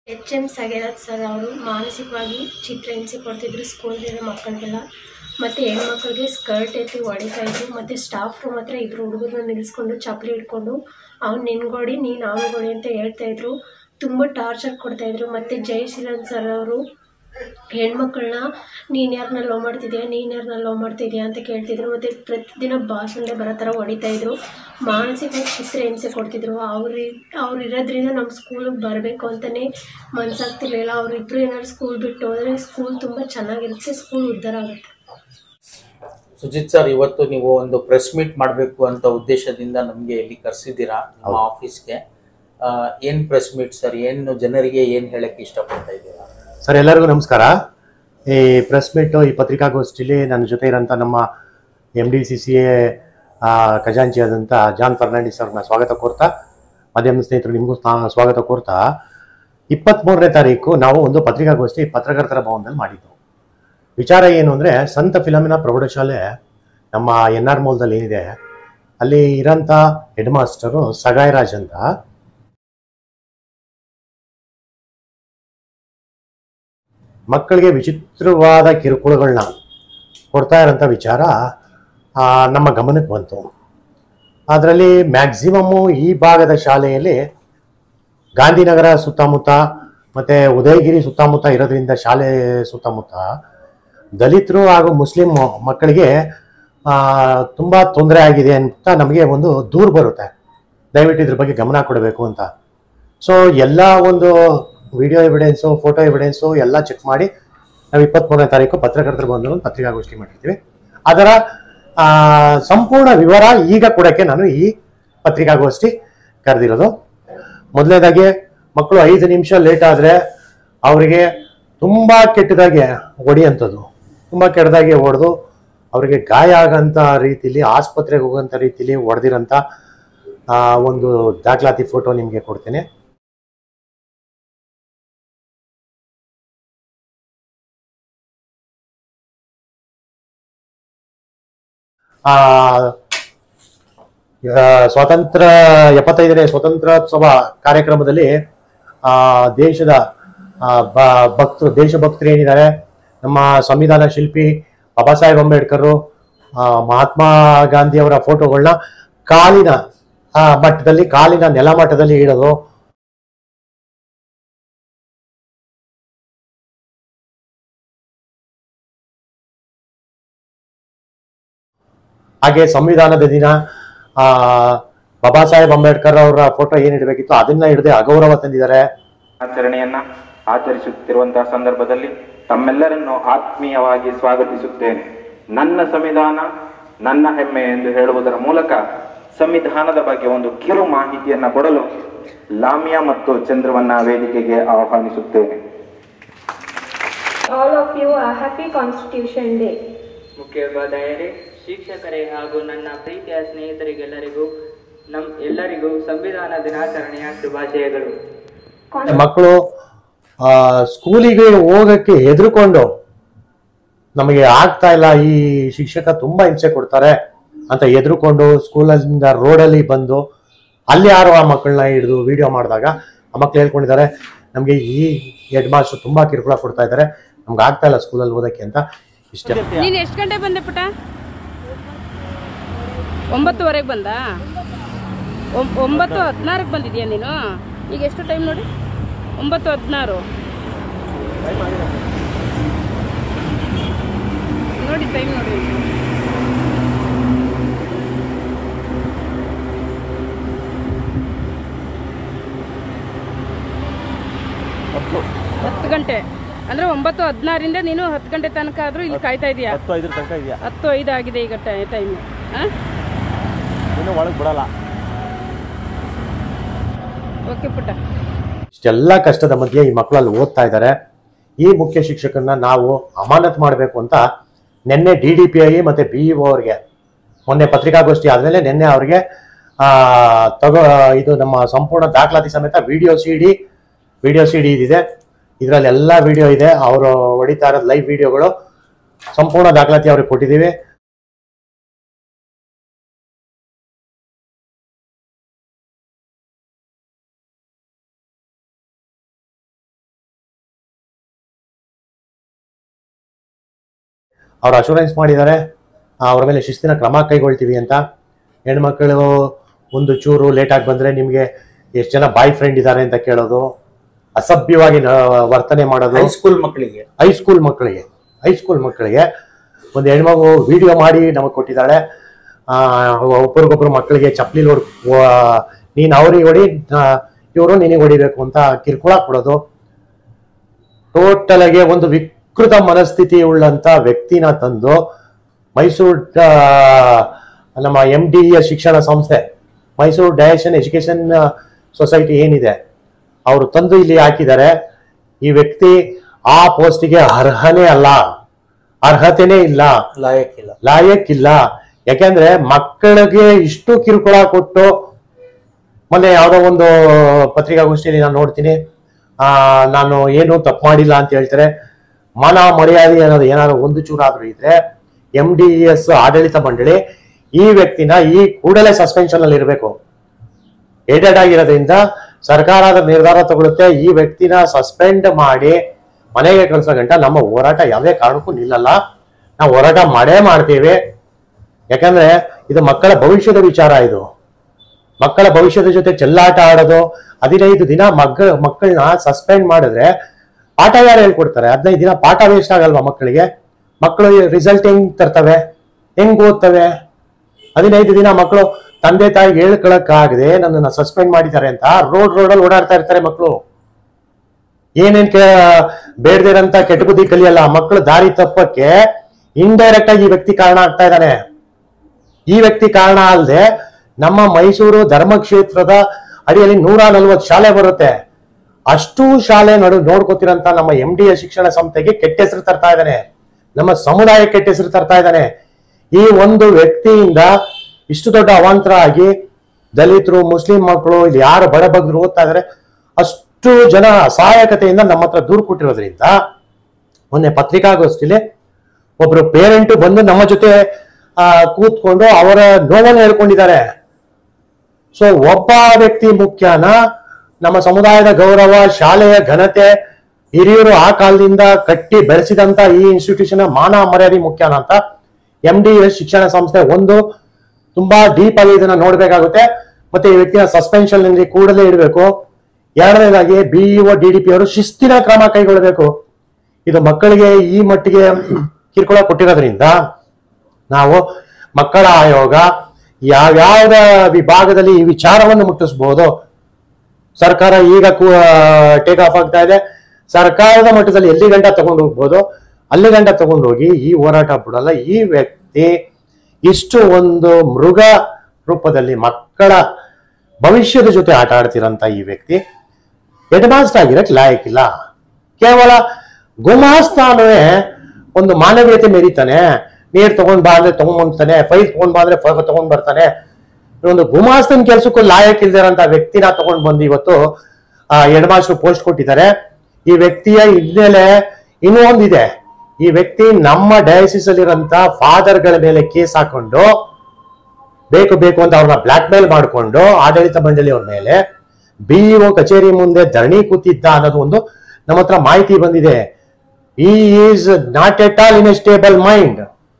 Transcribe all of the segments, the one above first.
H M ಸಗೇರತ್ sir ಅವರು ಮಾನಸಿಕವಾಗಿ ಚಿತ್ರಹಿಂಸೆ ಕೊಡ್ತಿದ್ರು ಸ್ಕೂಲ್ಗಿರೋ ಮಕ್ಕಳಿಗೆಲ್ಲ ಮತ್ತು ಹೆಣ್ಮಕ್ಳಿಗೆ ಸ್ಕರ್ಟ್ ಎತ್ತಿ ಹೊಡಿತಾ ಇದ್ರು ಮತ್ತು ಸ್ಟಾಫ್ ರೂಮ್ ಹತ್ರ ಇಬ್ಬರು ಹುಡುಗರನ್ನ ನಿಲ್ಲಿಸ್ಕೊಂಡು ಚಪ್ಪಲಿ ಹಿಡ್ಕೊಂಡು ಅವ್ನು ನಿನ್ಗೊಡಿ ನೀನು ಅವ್ನಿಗೊಡಿ ಅಂತ ಹೇಳ್ತಾ ಇದ್ರು ತುಂಬ ಟಾರ್ಚರ್ ಕೊಡ್ತಾಯಿದ್ರು ಮತ್ತು ಜಯಶೀಲನ್ ಸರ್ ಅವರು ಹೆಣ್ಮಕ್ಳನ್ನ ನೀನು ಯಾರನ್ನ ಲವ್ ಮಾಡ್ತಿದ್ಯಾ ನೀನು ಯಾರನ್ನ ಲವ್ ಮಾಡ್ತಿದ್ಯಾ ಅಂತ ಕೇಳ್ತಿದ್ರು ಮತ್ತು ಪ್ರತಿದಿನ ಭಾಷಣೆ ಬರೋ ಥರ ಹೊಡಿತಾಯಿದ್ರು ಮಾನಸಿಕವಾಗಿ ಚಿತ್ರಹಿಂಸೆ ಕೊಡ್ತಿದ್ರು ಅವ್ರು ಅವ್ರು ಇರೋದ್ರಿಂದ ನಮ್ಮ ಸ್ಕೂಲಿಗೆ ಬರಬೇಕು ಅಂತಲೇ ಮನಸ್ಸಾಗ್ತಿರ್ಲಿಲ್ಲ ಅವರಿಬ್ಬರು ಏನಾದ್ರು ಸ್ಕೂಲ್ ಬಿಟ್ಟು ಹೋದರೆ ಸ್ಕೂಲ್ ತುಂಬ ಚೆನ್ನಾಗಿರುತ್ತೆ ಸ್ಕೂಲ್ ಉದ್ಧಾರ ಆಗುತ್ತೆ ಸುಜಿತ್ ಸರ್ ಇವತ್ತು ನೀವು ಒಂದು ಪ್ರೆಸ್ ಮೀಟ್ ಮಾಡಬೇಕು ಅಂತ ಉದ್ದೇಶದಿಂದ ನಮಗೆ ಇಲ್ಲಿ ಕರೆಸಿದ್ದೀರಾ ನಿಮ್ಮ ಆಫೀಸ್ಗೆ ಏನು ಪ್ರೆಸ್ ಮೀಟ್ ಸರ್ ಏನು ಜನರಿಗೆ ಏನು ಹೇಳಕ್ಕೆ ಇಷ್ಟಪಡ್ತಾ ಇದ್ದೀರಾ ಸರ್ ಎಲ್ಲರಿಗೂ ನಮಸ್ಕಾರ ಈ ಪ್ರೆಸ್ ಮೀಟು ಈ ಪತ್ರಿಕಾಗೋಷ್ಠಿಲಿ ನನ್ನ ಜೊತೆ ಇರೋಂಥ ನಮ್ಮ M D C C A ಖಜಾಂಚಿ ಆದಂಥ ಜಾನ್ ಫರ್ನಾಂಡಿಸ್ ಅವ್ರನ್ನ ಸ್ವಾಗತ ಕೋರ್ತಾ ಮಾಧ್ಯಮ ಸ್ನೇಹಿತರು ನಿಮಗೂ ಸ್ನಾ- ಸ್ವಾಗತ ಕೋರ್ತಾ ಇಪ್ಪತ್ತ್ಮೂರನೇ ತಾರೀಕು ನಾವು ಒಂದು ಪತ್ರಿಕಾಗೋಷ್ಠಿ ಪತ್ರಕರ್ತರ ಭವನದಲ್ಲಿ ಮಾಡಿದ್ದು ವಿಚಾರ ಏನು ಅಂದರೆ ಸಂತ ಫಿಲಮಿನ ಪ್ರೌಢಶಾಲೆ ನಮ್ಮ ಎನ್ ಆರ್ ಮೌಲ್ದಲ್ಲಿ ಏನಿದೆ ಅಲ್ಲಿ ಇರೋಂಥ ಹೆಡ್ ಮಾಸ್ಟರು ಸಗಾಯರಾಜ್ ಅಂತ ಮಕ್ಕಳಿಗೆ ವಿಚಿತ್ರವಾದ ಕಿರುಕುಳಗಳನ್ನ ಕೊಡ್ತಾ ಇರೋಂಥ ವಿಚಾರ ಆ, ನಮ್ಮ ಗಮನಕ್ಕೆ ಬಂತು ಅದರಲ್ಲಿ ಮ್ಯಾಕ್ಸಿಮಮ್ಮು ಈ ಭಾಗದ ಶಾಲೆಯಲ್ಲಿ ಗಾಂಧಿನಗರ ಸುತ್ತಮುತ್ತ ಮತ್ತು ಉದಯಗಿರಿ ಸುತ್ತಮುತ್ತ ಇರೋದ್ರಿಂದ ಶಾಲೆ ಸುತ್ತಮುತ್ತ ದಲಿತರು ಹಾಗೂ ಮುಸ್ಲಿಂ ಮಕ್ಕಳಿಗೆ ತುಂಬ ತೊಂದರೆ ಆಗಿದೆ ಅಂತ ನಮಗೆ ಒಂದು ದೂರು ಬರುತ್ತೆ ದಯವಿಟ್ಟು ಇದ್ರ ಬಗ್ಗೆ ಗಮನ ಕೊಡಬೇಕು ಅಂತ ಸೊ ಎಲ್ಲ ಒಂದು ವಿಡಿಯೋ ಎವಿಡೆನ್ಸು ಫೋಟೋ ಎವಿಡೆನ್ಸು ಎಲ್ಲ ಚೆಕ್ ಮಾಡಿ ನಾವು ಇಪ್ಪತ್ತ್ಮೂರನೇ ತಾರೀಕು ಪತ್ರಕರ್ತರು ಬಂದು ಒಂದು ಪತ್ರಿಕಾಗೋಷ್ಠಿ ಮಾಡಿರ್ತೀವಿ ಅದರ ಆ, ಸಂಪೂರ್ಣ ವಿವರ ಈಗ ಕೊಡೋಕ್ಕೆ ನಾನು ಈ ಪತ್ರಿಕಾಗೋಷ್ಠಿ ಕರೆದಿರೋದು ಮೊದಲನೇದಾಗಿ ಮಕ್ಕಳು ಐದು ನಿಮಿಷ ಲೇಟ್ ಆದರೆ ಅವರಿಗೆ ತುಂಬ ಕೆಟ್ಟದಾಗೆ ಹೊಡಿಯಂಥದ್ದು ತುಂಬ ಕೆಟ್ಟದಾಗಿ ಹೊಡೆದು ಅವರಿಗೆ ಗಾಯ ಆಗಂಥ ರೀತಿಲಿ ಆಸ್ಪತ್ರೆಗೆ ಹೋಗೋಂಥ ರೀತಿಲಿ ಹೊಡೆದಿರೋಂಥ ಒಂದು ದಾಖಲಾತಿ ಫೋಟೋ ನಿಮಗೆ ಕೊಡ್ತೇನೆ ಆ ಆ, ಸ್ವಾತಂತ್ರ್ಯ ಎಪ್ಪತ್ತೈದನೇ ಸ್ವಾತಂತ್ರ್ಯೋತ್ಸವ ಕಾರ್ಯಕ್ರಮದಲ್ಲಿ ಆ ದೇಶದ ಆ, ಬ- ಭಕ್ತರು ದೇಶಭಕ್ತರು ಏನಿದ್ದಾರೆ ನಮ್ಮ ಸಂವಿಧಾನ ಶಿಲ್ಪಿ ಬಾಬಾ ಸಾಹೇಬ್ ಅಂಬೇಡ್ಕರ್ ಮಹಾತ್ಮ ಗಾಂಧಿ ಅವರ ಫೋಟೋಗಳನ್ನ ಕಾಲಿನ ಆ, ಮಟ್ಟದಲ್ಲಿ ಕಾಲಿನ ನೆಲ ಮಟ್ಟದಲ್ಲಿ ಇಡೋದು ಹಾಗೆ ಸಂವಿಧಾನದ ದಿನ ಆ ಬಾಬಾ ಸಾಹೇಬ್ ಅಂಬೇಡ್ಕರ್ ಅವರ ಫೋಟೋ ಏನ್ ಇಡಬೇಕಿತ್ತು ಅದನ್ನ ಹಿಡದೆ ಅಗೌರವ ತಂದಿದ್ದಾರೆ ಆಚರಣೆಯನ್ನ ಆಚರಿಸುತ್ತಿರುವಂತಹ ಸಂದರ್ಭದಲ್ಲಿ ತಮ್ಮೆಲ್ಲರನ್ನು ಆತ್ಮೀಯವಾಗಿ ಸ್ವಾಗತಿಸುತ್ತೇನೆ ನನ್ನ ಸಂವಿಧಾನ ನನ್ನ ಹೆಮ್ಮೆ ಎಂದು ಹೇಳುವುದರ ಮೂಲಕ ಸಂವಿಧಾನದ ಬಗ್ಗೆ ಒಂದು ಕಿರು ಮಾಹಿತಿಯನ್ನ ಕೊಡಲು ಲಾಮಿಯಾ ಮತ್ತು ಚಂದ್ರವನ್ನ ವೇದಿಕೆಗೆ ಆಹ್ವಾನಿಸುತ್ತೇನೆ all of you a happy Constitution Day. ಮುಖ್ಯೋಪಾಧ್ಯಾಯರೇ ಶಿಕ್ಷಕರೇ ಹಾಗೂ ನನ್ನ ಪ್ರೀತಿಯ ಸ್ನೇಹಿತರಿಗೆಲ್ಲರಿಗೂ ನಮ್ ಎಲ್ಲರಿಗೂ ಸಂವಿಧಾನ ದಿನಾಚರಣೆಯ ಶುಭಾಶಯಗಳು ಮಕ್ಕಳು ಆ ಸ್ಕೂಲಿಗೆ ಹೋಗಕ್ಕೆ ಹೆದರ್ಕೊಂಡು ನಮಗೆ ಆಗ್ತಾ ಇಲ್ಲ ಈ ಶಿಕ್ಷಕ ತುಂಬಾ ಹಿಂಸೆ ಕೊಡ್ತಾರೆ ಅಂತ ಹೆದರ್ಕೊಂಡು ಸ್ಕೂಲಿಂದ ರೋಡಲ್ಲಿ ಬಂದು ಅಲ್ಲಿ ಯಾರೋ ಆ ಮಕ್ಕಳನ್ನ ಹಿಡಿದು ವಿಡಿಯೋ ಮಾಡಿದಾಗ ಆ ಮಕ್ಳು ಹೇಳ್ಕೊಂಡಿದ್ದಾರೆ ನಮಗೆ ಈ ಹೆಡ್ ಮಾಸ್ಟರ್ ತುಂಬಾ ಕಿರುಕುಳ ಕೊಡ್ತಾ ಇದ್ದಾರೆ ನಮ್ಗೆ ಆಗ್ತಾ ಇಲ್ಲ ಸ್ಕೂಲಲ್ಲಿ ಓದಕ್ಕೆ ಅಂತ ಇಷ್ಟ ನೀನು ಎಷ್ಟು ಗಂಟೆ ಬಂದೆ ಪುಟ ಒಂಬತ್ತುವರೆಗೆ ಬಂದ ಒಂ- ಒಂಬತ್ತು ಹದಿನಾರಕ್ಕೆ ಬಂದಿದ್ಯಾ ನೀನು ಈಗ ಎಷ್ಟು ಟೈಮ್ ನೋಡಿ ಒಂಬತ್ತು ಹದಿನಾರು ನೋಡಿ ಟೈಮ್ ನೋಡಿ ಹತ್ತು ಗಂಟೆ ಅಂದ್ರೆ ಒಂಬತ್ತು ಹದಿನಾರಿಂದ ನೀನು ಹತ್ತು ಗಂಟೆ ತನಕ ಆದ್ರೂ ಇಲ್ಲಿ ಕಾಯ್ತಾ ಇದೀಯಾ ಹತ್ತು ಐದರ ತನಕ ಇದೆಯಾ ಹತ್ತು ಐದು ಆಗಿದೆ ಈಗ ಟೈಮ್ ಇನ್ನೂ ಒಳಗೆ ಬಿಡಲ್ಲ ಓಕೆ ಪುಟ್ಟ ಇಷ್ಟೆಲ್ಲ ಕಷ್ಟದ ಮಧ್ಯೆ ಈ ಮಕ್ಕಳು ಅಲ್ಲಿ ಓದ್ತಾ ಇದ್ದಾರೆ ಈ ಮುಖ್ಯ ಶಿಕ್ಷಕರನ್ನ ನಾವು ಅಮಾನತ್ ಮಾಡಬೇಕು ಅಂತ ನಿನ್ನೆ ಡಿ ಡಿ ಪಿ ಐ ಮತ್ತೆ ಬಿ ಇ ಅವ್ರಿಗೆ ಮೊನ್ನೆ ಪತ್ರಿಕಾಗೋಷ್ಠಿ ಆದಮೇಲೆ ನಿನ್ನೆ ಅವ್ರಿಗೆ ಆ, ತಗೋ ಇದು ನಮ್ಮ ಸಂಪೂರ್ಣ ದಾಖಲಾತಿ ಸಮೇತ video C D video C D ಇದಿದೆ ಇದರಲ್ಲಿ ಎಲ್ಲ ವಿಡಿಯೋ ಇದೆ ಅವರು ಹೊಡಿತಾ ಇರೋದು ಲೈವ್ ವಿಡಿಯೋಗಳು ಸಂಪೂರ್ಣ ದಾಖಲಾತಿ ಅವ್ರಿಗೆ ಕೊಟ್ಟಿದ್ದೀವಿ ಅವ್ರು ಅಶೂರೆನ್ಸ್ ಮಾಡಿದ್ದಾರೆ ಅವ್ರ ಮೇಲೆ ಶಿಸ್ತಿನ ಕ್ರಮ ಕೈಗೊಳ್ತೀವಿ ಅಂತ ಹೆಣ್ಮಕ್ಳು ಒಂದು ಚೂರು ಲೇಟಾಗಿ ಬಂದರೆ ನಿಮಗೆ ಎಷ್ಟು ಜನ ಬಾಯ್ ಫ್ರೆಂಡ್ ಇದ್ದಾರೆ ಅಂತ ಕೇಳೋದು ಅಸಭ್ಯವಾಗಿ ನ- ವರ್ತನೆ ಮಾಡೋದು ಹೈಸ್ಕೂಲ್ ಮಕ್ಕಳಿಗೆ ಹೈಸ್ಕೂಲ್ ಮಕ್ಕಳಿಗೆ ಹೈಸ್ಕೂಲ್ ಮಕ್ಕಳಿಗೆ ಒಂದು ಹೆಣ್ಮಗು ವಿಡಿಯೋ ಮಾಡಿ ನಮಗೆ ಕೊಟ್ಟಿದ್ದಾಳೆ ಆ, ಒಬ್ರಿಗೊಬ್ರು ಮಕ್ಕಳಿಗೆ ಚಪ್ಪಲಿ ಹೊಡ್ ನೀನು ಅವ್ರಿಗೆ ಹೊಡಿ ಇವರು ನಿನಗೆ ಹೊಡಿಬೇಕು ಅಂತ ಕಿರುಕುಳ ಕೊಡೋದು ಟೋಟಲ್ ಆಗಿ ಒಂದು ವಿಕೃತ ಮನಸ್ಥಿತಿ ಉಳ್ಳಂತ ವ್ಯಕ್ತಿನ ತಂದು ಮೈಸೂರು ಆ, ನಮ್ಮ ಎಂ ಡಿ ಶಿಕ್ಷಣ ಸಂಸ್ಥೆ ಮೈಸೂರು ಡೈರೆಕ್ಷನ್ ಎಜುಕೇಶನ್ ಸೊಸೈಟಿ ಏನಿದೆ ಅವರು ತಂದು ಇಲ್ಲಿ ಹಾಕಿದ್ದಾರೆ ಈ ವ್ಯಕ್ತಿ ಆ ಪೋಸ್ಟಿಗೆ ಅರ್ಹನೇ ಅಲ್ಲ ಅರ್ಹತೆನೇ ಇಲ್ಲ ಲಾಯಕ್ಕಿಲ್ಲ ಲಾಯಕ್ಕಿಲ್ಲ ಯಾಕೆಂದ್ರೆ ಮಕ್ಕಳಿಗೆ ಇಷ್ಟು ಕಿರುಕುಳ ಕೊಟ್ಟು ಮೊನ್ನೆ ಯಾವುದೋ ಒಂದು ಪತ್ರಿಕಾಗೋಷ್ಠಿಯಲ್ಲಿ ನಾನು ನೋಡ್ತೀನಿ ಆ ನಾನು ಏನು ತಪ್ಪು ಮಾಡಿಲ್ಲ ಅಂತ ಹೇಳ್ತಾರೆ ಮಾನ ಮರ್ಯಾದೆ ಅನ್ನೋದು ಏನಾದ್ರು ಒಂದು ಚೂರಾದ್ರೂ ಇದ್ರೆ ಎಂ ಡಿ ಎಸ್ ಆಡಳಿತ ಮಂಡಳಿ ಈ ವ್ಯಕ್ತಿನ ಈ ಕೂಡಲೇ ಸಸ್ಪೆನ್ಷನ್ ಅಲ್ಲಿ ಇರಬೇಕು ಏಡೆಡ್ ಆಗಿರೋದ್ರಿಂದ ಸರ್ಕಾರದ ನಿರ್ಧಾರ ತಗೊಳುತ್ತೆ ಈ ವ್ಯಕ್ತಿನ ಸಸ್ಪೆಂಡ್ ಮಾಡಿ ಮನೆಗೆ ಕಳ್ಸೋ ಗಂಟ ನಮ್ಮ ಹೋರಾಟ ಯಾವುದೇ ಕಾರಣಕ್ಕೂ ನಿಲ್ಲಲ್ಲ ನಾವು ಹೋರಾಟ ಮಾಡೇ ಮಾಡ್ತೀವಿ ಯಾಕಂದ್ರೆ ಇದು ಮಕ್ಕಳ ಭವಿಷ್ಯದ ವಿಚಾರ ಇದು ಮಕ್ಕಳ ಭವಿಷ್ಯದ ಜೊತೆ ಚೆಲ್ಲಾಟ ಆಡೋದು ಹದಿನೈದು ದಿನ ಮಗ್ಗ ಮಕ್ಕಳನ್ನ ಸಸ್ಪೆಂಡ್ ಮಾಡಿದ್ರೆ ಪಾಠ ಯಾರು ಹೇಳ್ಕೊಡ್ತಾರೆ ಹದಿನೈದು ದಿನ ಪಾಠ ವೇಸ್ಟ್ ಆಗಲ್ವಾ ಮಕ್ಕಳಿಗೆ ಮಕ್ಕಳು ರಿಸಲ್ಟ್ ಹೆಂಗ್ ತರ್ತವೆ ಹೆಂಗ್ ಓದ್ತವೆ ಹದಿನೈದು ದಿನ ಮಕ್ಕಳು ತಂದೆ ತಾಯಿಗೆ ಹೇಳ್ಕೊಳಕ್ಕಾಗದೆ ನನ್ನನ್ನು ಸಸ್ಪೆಂಡ್ ಮಾಡಿದ್ದಾರೆ ಅಂತ ರೋಡ್ ರೋಡಲ್ಲಿ ಓಡಾಡ್ತಾ ಇರ್ತಾರೆ ಮಕ್ಕಳು ಏನೇನ್ ಬೇಡದಿರಂತ ಕೆಟ್ಟ ಬುದ್ಧಿ ಕಲಿಯಲ್ಲ ಮಕ್ಕಳು ದಾರಿ ತಪ್ಪಕ್ಕೆ ಇಂಡೈರೆಕ್ಟ್ ಆಗಿ ಈ ವ್ಯಕ್ತಿ ಕಾರಣ ಆಗ್ತಾ ಇದ್ದಾನೆ ಈ ವ್ಯಕ್ತಿ ಕಾರಣ ಅಲ್ಲದೆ ನಮ್ಮ ಮೈಸೂರು ಧರ್ಮಕ್ಷೇತ್ರದ ಅಡಿಯಲ್ಲಿ ನೂರ ನಲ್ವತ್ತು ಶಾಲೆ ಬರುತ್ತೆ ಅಷ್ಟು ಶಾಲೆ ನಡು ನೋಡ್ಕೋತಿರಂತ ನಮ್ಮ ಎಂ ಡಿ ಎ ಶಿಕ್ಷಣ ಸಂಸ್ಥೆಗೆ ಕೆಟ್ಟ ಹೆಸರು ತರ್ತಾ ಇದ್ದಾನೆ ನಮ್ಮ ಸಮುದಾಯ ಕೆಟ್ಟ ಹೆಸರು ತರ್ತಾ ಇದ್ದಾನೆ ಈ ಒಂದು ವ್ಯಕ್ತಿಯಿಂದ ಇಷ್ಟು ದೊಡ್ಡ ಅವಾಂತರ ಆಗಿ ದಲಿತರು ಮುಸ್ಲಿಂ ಮಕ್ಕಳು ಇಲ್ಲಿ ಯಾರು ಬಡಬಗ್ರು ಓದ್ತಾ ಇದಾರೆ ಅಷ್ಟು ಜನ ಅಸಹಾಯಕತೆಯಿಂದ ನಮ್ಮ ಹತ್ರ ದೂರು ಕೊಟ್ಟಿರೋದ್ರಿಂದ ಮೊನ್ನೆ ಪತ್ರಿಕಾಗೋಷ್ಠಿಲಿ ಒಬ್ರು ಪೇರೆಂಟ್ ಬಂದು ನಮ್ಮ ಜೊತೆ ಆ, ಕೂತ್ಕೊಂಡು ಅವರ ನೋವನ್ನು ಹೇಳ್ಕೊಂಡಿದ್ದಾರೆ ಸೊ ಒಬ್ಬ ವ್ಯಕ್ತಿ ಮುಖ್ಯನ ನಮ್ಮ ಸಮುದಾಯದ ಗೌರವ ಶಾಲೆಯ ಘನತೆ ಹಿರಿಯರು ಆ ಕಾಲದಿಂದ ಕಟ್ಟಿ ಬೆಳೆಸಿದಂತ ಈ ಇನ್ಸ್ಟಿಟ್ಯೂಷನ್ ಮಾನ ಮರ್ಯಾದೆ ಮುಖ್ಯನ ಅಂತ ಎಂ ಡಿ ಎಸ್ ಶಿಕ್ಷಣ ಸಂಸ್ಥೆ ಒಂದು ತುಂಬಾ ಡೀಪ್ ಆಗಿ ಇದನ್ನ ನೋಡ್ಬೇಕಾಗುತ್ತೆ ಮತ್ತೆ ಈ ವ್ಯಕ್ತಿನ ಸಸ್ಪೆನ್ಷನ್ ನಲ್ಲಿ ಕೂಡಲೇ ಇಡಬೇಕು ಎರಡನೇದಾಗಿ ಬಿಇಒ ಡಿ ಡಿ ಪಿ ಅವರು ಶಿಸ್ತಿನ ಕ್ರಮ ಕೈಗೊಳ್ಳಬೇಕು ಇದು ಮಕ್ಕಳಿಗೆ ಈ ಮಟ್ಟಿಗೆ ಕಿರುಕುಳ ಕೊಟ್ಟಿರೋದ್ರಿಂದ ನಾವು ಮಕ್ಕಳ ಆಯೋಗ ಯಾವ್ಯಾವ ವಿಭಾಗದಲ್ಲಿ ಈ ವಿಚಾರವನ್ನು ಮುಟ್ಟಿಸಬಹುದು ಸರ್ಕಾರ ಈಗ ಟೇಕ್ ಆಫ್ ಆಗ್ತಾ ಇದೆ ಸರ್ಕಾರದ ಮಟ್ಟದಲ್ಲಿ ಎಲ್ಲಿ ಗಂಟ ತಗೊಂಡು ಹೋಗ್ಬೋದು ಅಲ್ಲಿ ಗಂಟ ತಗೊಂಡು ಹೋಗಿ ಈ ಹೋರಾಟ ಬಿಡಲ್ಲ ಈ ವ್ಯಕ್ತಿ ಇಷ್ಟು ಒಂದು ಮೃಗ ರೂಪದಲ್ಲಿ ಮಕ್ಕಳ ಭವಿಷ್ಯದ ಜೊತೆ ಆಟ ಆಡ್ತಿರಂತ ಈ ವ್ಯಕ್ತಿ ಹೆಡ್ ಮಾಸ್ಟರ್ ಆಗಿರಕ್ ಲಾಯಕ್ಕಿಲ್ಲ ಕೇವಲ ಗುಮಾಸ್ತಾನವೇ ಒಂದು ಮಾನವೀಯತೆ ಮೆರೀತಾನೆ ನೀರ್ ತಗೊಂಡ್ ಬಾ ಅಂದ್ರೆ ತಗೊಂಡ್ಬಂತಾನೆ ಫೈಲ್ ತಗೊಂಡ್ ಬಾ ಅಂದ್ರೆ ಫೈಲ್ ತಗೊಂಡ್ ಬರ್ತಾನೆ ಒಂದು ಗುಮಾಸ್ತನ್ ಕೆಲ್ಸಕ್ಕೂ ಲಾಯಕ್ ಇಲ್ದಿರಂತ ವ್ಯಕ್ತಿನ ತಗೊಂಡ್ ಬಂದು ಇವತ್ತು ಆ ಹೆಡ್ ಮಾಸ್ಟರ್ ಪೋಸ್ಟ್ ಕೊಟ್ಟಿದ್ದಾರೆ ಈ ವ್ಯಕ್ತಿಯ ಹಿನ್ನೆಲೆ ಇನ್ನೂ ಒಂದಿದೆ ಈ ವ್ಯಕ್ತಿ ನಮ್ಮ ಡಯಾಸಿಸ್ ಅಲ್ಲಿರಂತ ಫಾದರ್ಗಳ ಮೇಲೆ ಕೇಸ್ ಹಾಕೊಂಡು ಬೇಕು ಬೇಕು ಅಂತ ಅವ್ರನ್ನ ಬ್ಲಾಕ್ ಮೇಲ್ ಮಾಡಿಕೊಂಡು ಆಡಳಿತ ಮಂಡಳಿ ಅವ್ರ ಮೇಲೆ ಬಿಇಒ ಕಚೇರಿ ಮುಂದೆ ಧರಣಿ ಕೂತಿದ್ದ ಅನ್ನೋದು ಒಂದು ನಮ್ಮ ಹತ್ರ ಮಾಹಿತಿ ಬಂದಿದೆ ಈ is not at all in a stable mind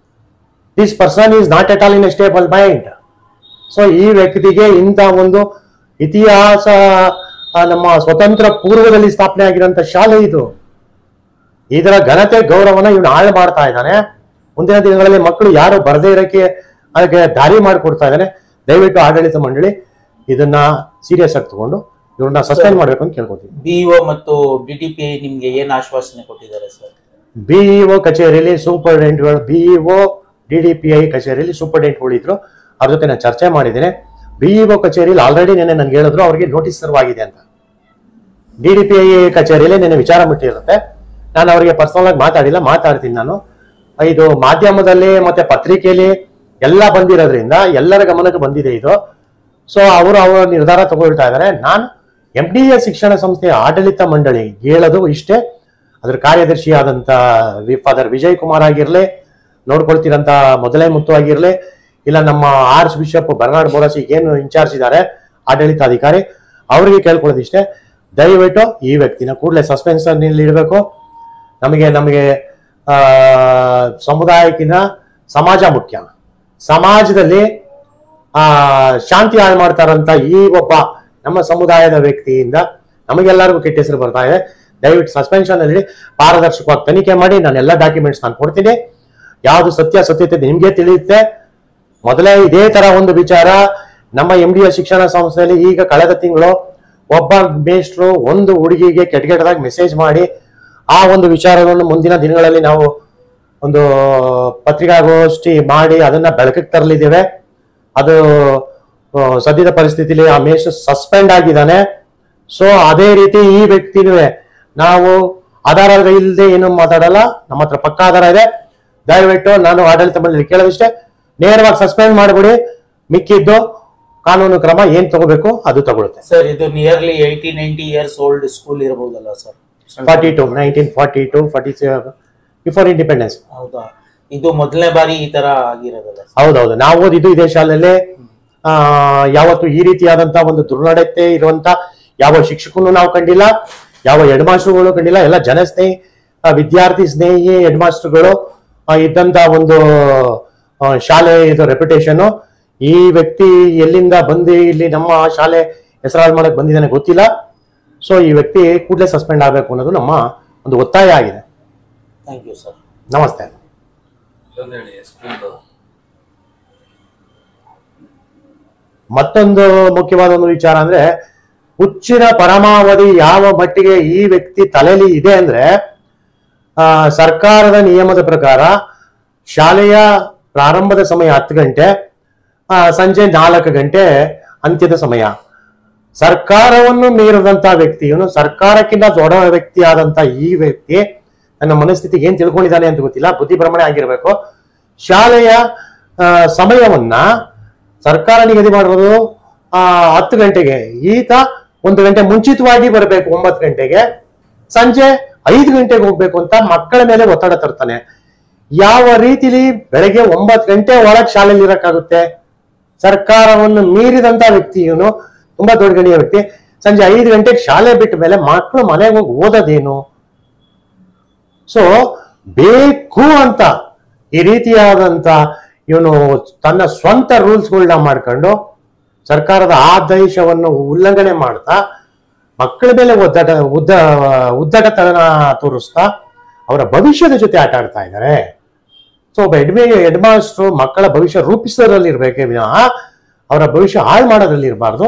this person is not at all in a stable mind so ಈ ವ್ಯಕ್ತಿಗೆ ಇಂಥ ಒಂದು ಇತಿಹಾಸ ಆ, ನಮ್ಮ ಸ್ವತಂತ್ರ ಪೂರ್ವದಲ್ಲಿ ಸ್ಥಾಪನೆ ಆಗಿರೋಂಥ ಶಾಲೆ ಇದು ಇದರ ಘನತೆ ಗೌರವನ ಇವನು ಹಾಳು ಮಾಡ್ತಾ ಇದ್ದಾನೆ ಮುಂದಿನ ದಿನಗಳಲ್ಲಿ ಮಕ್ಕಳು ಯಾರು ಬರದೇ ಇರಕ್ಕೆ ಅದಕ್ಕೆ ದಾರಿ ಮಾಡಿಕೊಡ್ತಾ ಇದ್ದಾನೆ ದಯವಿಟ್ಟು ಆಡಳಿತ ಮಂಡಳಿ ಇದನ್ನ ಸೀರಿಯಸ್ ಆಗಿ ತಗೊಂಡು ಇವ್ರನ್ನ ಸಸ್ಪೆಂಡ್ ಮಾಡ್ಬೇಕು ಅಂತ ಕೇಳ್ಕೊತೀವಿ ಬಿಇಒ ಮತ್ತು ಡಿ ಟಿ ಪಿ ನಿಮ್ಗೆ ಏನ್ ಆಶ್ವಾಸನೆ ಕೊಟ್ಟಿದ್ದಾರೆ ಸರ್ ಬಿಇಒ ಕಚೇರಿಯಲ್ಲಿ ಸೂಪರ್ಡೆಂಟ್ಗಳು BEO D D P I ಕಚೇರಿಯಲ್ಲಿ ಸೂಪರ್ಡೆಂಟ್ಗಳು ಇದ್ರು ಅವ್ರ ಜೊತೆ ನಾನು ಚರ್ಚೆ ಮಾಡಿದ್ದೇನೆ ಬಿಇಒ ಕಚೇರಿಯಲ್ಲಿ ಆಲ್ರೆಡಿ ನೆನೆ ನನ್ಗೆ ಹೇಳಿದ್ರು ಅವರಿಗೆ ನೋಟಿಸ್ ಸರ್ವಾಗಿದೆ ಅಂತ ಡಿ ಡಿ ಪಿ ಐ ಕಚೇರಿಯಲ್ಲಿ ನೆನೆ ವಿಚಾರ ಮುಟ್ಟಿರುತ್ತೆ ನಾನು ಅವರಿಗೆ ಪರ್ಸನಲ್ ಆಗಿ ಮಾತಾಡಿಲ್ಲ ಮಾತಾಡ್ತೀನಿ ನಾನು ಇದು ಮಾಧ್ಯಮದಲ್ಲಿ ಮತ್ತೆ ಪತ್ರಿಕೆಯಲ್ಲಿ ಎಲ್ಲ ಬಂದಿರೋದ್ರಿಂದ ಎಲ್ಲರ ಗಮನಕ್ಕೆ ಬಂದಿದೆ ಇದು ಸೊ ಅವರು ಅವರ ನಿರ್ಧಾರ ತಗೊಳ್ತಾ ಇದ್ದಾರೆ ನಾನು ಎಂ ಡಿ ಎ ಶಿಕ್ಷಣ ಸಂಸ್ಥೆಯ ಆಡಳಿತ ಮಂಡಳಿ ಹೇಳೋದು ಇಷ್ಟೇ ಅದ್ರ ಕಾರ್ಯದರ್ಶಿ ಆದಂತ ಫಾದರ್ ವಿಜಯ್ ಕುಮಾರ್ ಆಗಿರ್ಲಿ ನೋಡ್ಕೊಳ್ತಿರಂತ ಮೊದಲೇ ಮುತ್ತು ಆಗಿರ್ಲಿ ಇಲ್ಲ ನಮ್ಮ ಆರ್ಚ್ ಬಿಷಪ್ ಬರ್ನಾಡ್ ಬೋರಸಿ ಏನು ಇನ್ಚಾರ್ಜ್ ಇದ್ದಾರೆ ಆಡಳಿತಾಧಿಕಾರಿ ಅವರಿಗೆ ಕೇಳ್ಕೊಳ್ಳೋದಿಷ್ಟೇ ದಯವಿಟ್ಟು ಈ ವ್ಯಕ್ತಿನ ಕೂಡಲೇ ಸಸ್ಪೆನ್ಸ್ ನಲ್ಲಿ ಇಡಬೇಕು ನಮಗೆ ನಮಗೆ ಆ, ಸಮುದಾಯಕ್ಕಿಂತ ಸಮಾಜ ಮುಖ್ಯ ಸಮಾಜದಲ್ಲಿ ಆ ಶಾಂತಿ ಹಾಳು ಮಾಡ್ತಾರಂತ ಈ ಒಬ್ಬ ನಮ್ಮ ಸಮುದಾಯದ ವ್ಯಕ್ತಿಯಿಂದ ನಮಗೆಲ್ಲರಿಗೂ ಕೆಟ್ಟ ಹೆಸರು ಬರ್ತಾ ಇದೆ ದಯವಿಟ್ಟು ಸಸ್ಪೆನ್ಷನ್ ಅಲ್ಲಿ ಪಾರದರ್ಶಕವಾಗಿ ತನಿಖೆ ಮಾಡಿ ನಾನು ಎಲ್ಲ ಡಾಕ್ಯುಮೆಂಟ್ಸ್ ನಾನು ಕೊಡ್ತೀನಿ ಯಾವುದು ಸತ್ಯಾಸತ್ಯತೆ ನಿಮ್ಗೆ ತಿಳಿಯುತ್ತೆ ಮೊದಲೇ ಇದೇ ತರ ಒಂದು ವಿಚಾರ ನಮ್ಮ ಎಂ ಡಿ ಶಿಕ್ಷಣ ಸಂಸ್ಥೆಯಲ್ಲಿ ಈಗ ಕಳೆದ ತಿಂಗಳು ಒಬ್ಬ ಮೇಷ್ಟ್ರು ಒಂದು ಹುಡುಗಿಗೆ ಕೆಟ್ಟ ಕೆಟ್ಟದಾಗಿ ಮೆಸೇಜ್ ಮಾಡಿ ಆ ಒಂದು ವಿಚಾರವನ್ನು ಮುಂದಿನ ದಿನಗಳಲ್ಲಿ ನಾವು ಒಂದು ಪತ್ರಿಕಾಗೋಷ್ಠಿ ಮಾಡಿ ಅದನ್ನ ಬೆಳಕಿಗೆ ತರಲಿದ್ದೇವೆ ಅದು ಆ, ಸದ್ಯದ ಪರಿಸ್ಥಿತಿಲಿ ಆ ಮೇಷ್ ಸಸ್ಪೆಂಡ್ ಆಗಿದ್ದಾನೆ ಸೊ ಅದೇ ರೀತಿ ಈ ವ್ಯಕ್ತಿನೂ ನಾವು ಆಧಾರ ಇಲ್ಲದೆ ಏನು ಮಾತಾಡಲ್ಲ ನಮ್ಮ ಹತ್ರ ಪಕ್ಕ ಆಧಾರ ಇದೆ ದಯವಿಟ್ಟು ನಾನು ಆಡಳಿತ ಮಂಡಳಿ ಕೇಳೋದಿಷ್ಟೇ ನೇರವಾಗಿ ಸಸ್ಪೆಂಡ್ ಮಾಡಿಬಿಡಿ ಮಿಕ್ಕಿದ್ದು ಕಾನೂನು ಕ್ರಮ ಏನ್ ತಗೋಬೇಕು ಅದು ತಗೊಳುತ್ತೆ ಸರ್ ಇದು nearly eighty ninety years old school ಇರಬಹುದಲ್ಲ sir forty two nineteen forty two forty before independence ಹೌದಾ ಇದು ಮೊದಲನೇ ಬಾರಿ ಈ ತರ ಆಗಿರೋದಲ್ಲ ಸರ್ ಹೌದೌದು ನಾವು ಓದಿದ್ದು ಇದೇ ಶಾಲೆಯಲ್ಲೇ ಆ ಯಾವತ್ತು ಈ ರೀತಿಯಾದಂತ ಒಂದು ದುರ್ನಡತೆ ಇರುವಂತ ಯಾವ ಶಿಕ್ಷಕನು ನಾವು ಕಂಡಿಲ್ಲ ಯಾವ ಹೆಡ್ ಮಾಸ್ಟರ್ಗಳು ಕಂಡಿಲ್ಲ ಎಲ್ಲ ಜನ ಸ್ನೇಹಿ ಆ, ವಿದ್ಯಾರ್ಥಿ ಸ್ನೇಹಿ ಹೆಡ್ ಮಾಸ್ಟರ್ಗಳು ಇದ್ದಂತ ಒಂದು ಆ, ಶಾಲೆ ಇದು ರೆಪ್ಯುಟೇಷನ್ ಈ ವ್ಯಕ್ತಿ ಎಲ್ಲಿಂದ ಬಂದು ಇಲ್ಲಿ ನಮ್ಮ ಶಾಲೆ ಹೆಸರಾಳು ಮಾಡಕ್ ಬಂದಿದ್ದಾನೆ ಗೊತ್ತಿಲ್ಲ ಸೊ ಈ ವ್ಯಕ್ತಿ ಕೂಡಲೇ ಸಸ್ಪೆಂಡ್ ಆಗಬೇಕು ಅನ್ನೋದು ನಮ್ಮ ಒಂದು ಒತ್ತಾಯ ಆಗಿದೆ ಥ್ಯಾಂಕ್ ಯು ಸರ್ ನಮಸ್ತೆ ಮತ್ತೊಂದು ಮುಖ್ಯವಾದ ಒಂದು ವಿಚಾರ ಅಂದ್ರೆ ಹುಚ್ಚಿನ ಪರಮಾವಧಿ ಯಾವ ಮಟ್ಟಿಗೆ ಈ ವ್ಯಕ್ತಿ ತಲೆಯಲ್ಲಿ ಇದೆ ಅಂದ್ರೆ ಆ, ಸರ್ಕಾರದ ನಿಯಮದ ಪ್ರಕಾರ ಶಾಲೆಯ ಪ್ರಾರಂಭದ ಸಮಯ ಹತ್ತು ಗಂಟೆ ಆ, ಸಂಜೆ ನಾಲ್ಕು ಗಂಟೆ ಅಂತ್ಯದ ಸಮಯ ಸರ್ಕಾರವನ್ನು ಮೀರಿದಂತ ವ್ಯಕ್ತಿ ಇವನು ಸರ್ಕಾರಕ್ಕಿಂತ ದೊಡ್ಡ ವ್ಯಕ್ತಿ ಆದಂತ ಈ ವ್ಯಕ್ತಿ ನನ್ನ ಮನಸ್ಥಿತಿ ಏನ್ ತಿಳ್ಕೊಂಡಿದ್ದಾನೆ ಅಂತ ಗೊತ್ತಿಲ್ಲ ಬುದ್ಧಿಭ್ರಮಣೆ ಆಗಿರ್ಬೇಕು ಶಾಲೆಯ ಆ, ಸಮಯವನ್ನ ಸರ್ಕಾರ ನಿಗದಿ ಮಾಡಿರೋದು ಆ ಹತ್ತು ಗಂಟೆಗೆ ಈತ ಒಂದು ಗಂಟೆ ಮುಂಚಿತವಾಗಿ ಬರಬೇಕು ಒಂಬತ್ತು ಗಂಟೆಗೆ ಸಂಜೆ ಐದು ಗಂಟೆಗೆ ಹೋಗ್ಬೇಕು ಅಂತ ಮಕ್ಕಳ ಮೇಲೆ ಒತ್ತಡ ತರ್ತಾನೆ ಯಾವ ರೀತಿಲಿ ಬೆಳಗ್ಗೆ ಒಂಬತ್ತು ಗಂಟೆ ಒಳಗೆ ಶಾಲೆಯಲ್ಲಿ ಇರಕ್ಕಾಗುತ್ತೆ ಸರ್ಕಾರವನ್ನು ಮೀರಿದಂತ ವ್ಯಕ್ತಿ ಇವನು ತುಂಬಾ ದೊಡ್ಡ ಗಣಿಯ ವ್ಯಕ್ತಿ ಸಂಜೆ ಐದು ಗಂಟೆಗೆ ಶಾಲೆ ಬಿಟ್ಟ ಮೇಲೆ ಮಕ್ಕಳು ಮನೆಗೆ ಹೋಗಿ ಓದೋದೇನು ಸೊ ಬೇಕು ಅಂತ ಈ ರೀತಿಯಾದಂತ ಇವನು ತನ್ನ ಸ್ವಂತ ರೂಲ್ಸ್ಗಳನ್ನ ಮಾಡ್ಕೊಂಡು ಸರ್ಕಾರದ ಆದೇಶವನ್ನು ಉಲ್ಲಂಘನೆ ಮಾಡ್ತಾ ಮಕ್ಕಳ ಮೇಲೆ ಒದ್ದಾಟ ಉದ್ದ ಉದ್ದಟತನ ತೋರಿಸ್ತಾ ಅವರ ಭವಿಷ್ಯದ ಜೊತೆ ಆಟ ಆಡ್ತಾ ಇದ್ದಾರೆ ಸೊ ಒಬ್ಬ ಹೆಡ್ ಹೆಡ್ ಮಾಸ್ಟ್ರು ಮಕ್ಕಳ ಭವಿಷ್ಯ ರೂಪಿಸೋದ್ರಲ್ಲಿ ಇರ್ಬೇಕೇ ವಿನಃ ಅವರ ಭವಿಷ್ಯ ಹಾಳು ಮಾಡೋದ್ರಲ್ಲಿ ಇರಬಾರ್ದು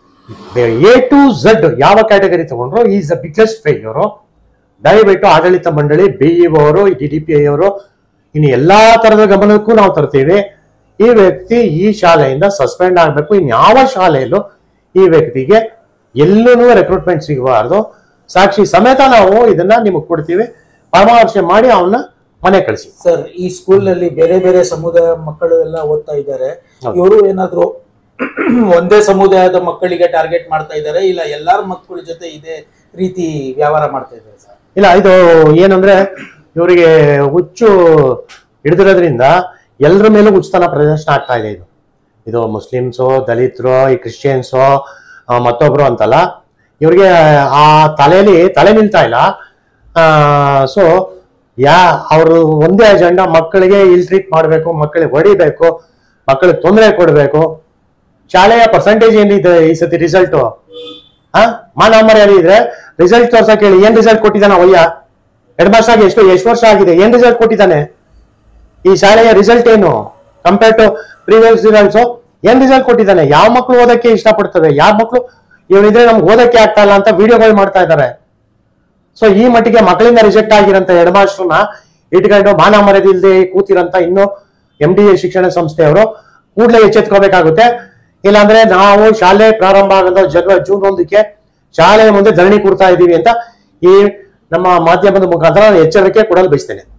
ಎ ಟು ಝಡ್ ಯಾವ ಕ್ಯಾಟಗರಿ ತಗೊಂಡ್ರು ಈಸ್ ದ ಬಿಗ್ಗೆಸ್ಟ್ ಫೇಲ್ಯೂರು ದಯವಿಟ್ಟು ಆಡಳಿತ ಮಂಡಳಿ ಬಿ ಅವರು ಡಿ ಡಿ ಪಿ ಐ ಅವರು ಇನ್ನು ಎಲ್ಲಾ ತರದ ಗಮನಕ್ಕೂ ನಾವು ತರ್ತೀವಿ ಈ ವ್ಯಕ್ತಿ ಈ ಶಾಲೆಯಿಂದ ಸಸ್ಪೆಂಡ್ ಆಗಬೇಕು ಇನ್ ಯಾವ ಶಾಲೆಯಲ್ಲೂ ಈ ವ್ಯಕ್ತಿಗೆ ಎಲ್ಲೂ ರೆಕ್ರೂಟ್ಮೆಂಟ್ ಸಿಗಬಾರ್ದು ಸಾಕ್ಷಿ ಸಮೇತ ನಾವು ಇದನ್ನ ನಿಮಗೆ ಕೊಡ್ತೀವಿ ಪರಾಮರ್ಶೆ ಮಾಡಿ ಅವನ್ನ ಮನೆ ಕಳಿಸಿ ಸರ್ ಈ ಸ್ಕೂಲ್ ನಲ್ಲಿ ಬೇರೆ ಬೇರೆ ಸಮುದಾಯ ಮಕ್ಕಳು ಎಲ್ಲ ಓದ್ತಾ ಇದ್ದಾರೆ ಹೌದು. ಇವರು ಏನಾದ್ರು ಒಂದೇ ಸಮುದಾಯದ ಮಕ್ಕಳಿಗೆ ಟಾರ್ಗೆಟ್ ಮಾಡ್ತಾ ಇದ್ದಾರೆ ಇಲ್ಲ ಎಲ್ಲಾರ ಮಕ್ಕಳ ಜೊತೆ ಇದೇ ರೀತಿ ವ್ಯವಹಾರ ಮಾಡ್ತಾ ಇದ್ದಾರೆ ಸರ್ ಇಲ್ಲ ಇದು ಏನಂದ್ರೆ ಇವರಿಗೆ ಹುಚ್ಚು ಹಿಡಿದಿರೋದ್ರಿಂದ ಎಲ್ಲರ ಮೇಲೂ ಹುಚ್ಚುತನ ಪ್ರದರ್ಶನ ಆಗ್ತಾ ಇದೆ ಇದು ಇದು ಮುಸ್ಲಿಮ್ಸು ದಲಿತರು ಈ ಕ್ರಿಶ್ಚಿಯನ್ಸು ಆ, ಮತ್ತೊಬ್ರು ಅಂತಲ್ಲ ಇವ್ರಿಗೆ ಆ ತಲೆಯಲ್ಲಿ ತಲೆ ನಿಲ್ತಾ ಇಲ್ಲ ಸೊ ಯಾ ಅವರು ಒಂದೇ ಅಜೆಂಡಾ ಮಕ್ಕಳಿಗೆ ಇಲ್ ಟ್ರೀಟ್ ಮಾಡಬೇಕು ಮಕ್ಕಳಿಗೆ ಹೊಡಿಬೇಕು ಮಕ್ಕಳಿಗೆ ತೊಂದರೆ ಕೊಡಬೇಕು ಶಾಲೆಯ ಪರ್ಸೆಂಟೇಜ್ ಏನಿದೆ ಈ ಸತಿ ರಿಸಲ್ಟ್ ಹಾ ಮಾನ ಮರ್ಯಾದೆ ಇದ್ರೆ ರಿಸಲ್ಟ್ ತೋರ್ಸಕ್ ಹೇಳಿ ಏನ್ ರಿಸಲ್ಟ್ ಕೊಟ್ಟಿದ್ದಾನ ಅವಯ್ಯ ಹೆಡ್ ಮಾಸ್ಟರ್ ಆಗಿ ಎಷ್ಟು ಎಷ್ಟು ವರ್ಷ ಆಗಿದೆ ಏನ್ ರಿಸಲ್ಟ್ ಕೊಟ್ಟಿದ್ದಾನೆ ಈ ಶಾಲೆಯ ರಿಸಲ್ಟ್ ಏನು ಕಂಪೇರ್ ಟು ಪ್ರೀವಿಯಸ್ ರಿಸಲ್ಟ್ಸ್ ಏನ್ ರಿಸಲ್ಟ್ ಕೊಟ್ಟಿದ್ದಾನೆ ಯಾವ ಮಕ್ಕಳು ಓದಕ್ಕೆ ಇಷ್ಟಪಡ್ತವೆ ಯಾವ ಮಕ್ಕಳು ಇವನಿದ್ರೆ ನಮ್ಗೆ ಓದಕ್ಕೆ ಆಗ್ತಾ ಇಲ್ಲ ಅಂತ ವಿಡಿಯೋಗಳು ಮಾಡ್ತಾ ಇದ್ದಾರೆ ಸೊ ಈ ಮಟ್ಟಿಗೆ ಮಕ್ಕಳಿಂದ ರಿಜೆಕ್ಟ್ ಆಗಿರಂತ ಹೆಡ್ ಮಾಸ್ಟರ್ನ ಇಟ್ಕೊಂಡು ಮಾನ ಮರ್ಯಾದೆ ಇಲ್ಲದೆ ಕೂತಿರಂತ ಇನ್ನು ಎಂ ಡಿ ಎ ಶಿಕ್ಷಣ ಸಂಸ್ಥೆಯವರು ಕೂಡಲೇ ಎಚ್ಚೆತ್ಕೋಬೇಕಾಗುತ್ತೆ ಇಲ್ಲಾಂದ್ರೆ ನಾವು ಶಾಲೆ ಪ್ರಾರಂಭ ಆಗದ ಜನ ಜೂನ್ ಒಂದಕ್ಕೆ ಶಾಲೆಯ ಮುಂದೆ ಧರಣಿ ಕೊಡ್ತಾ ಇದ್ದೀವಿ ಅಂತ ಈ ನಮ್ಮ ಮಾಧ್ಯಮದ ಮುಖಾಂತರ ನಾನು ಎಚ್ಚರಿಕೆ ಕೊಡಲು ಬಯಸ್ತೇನೆ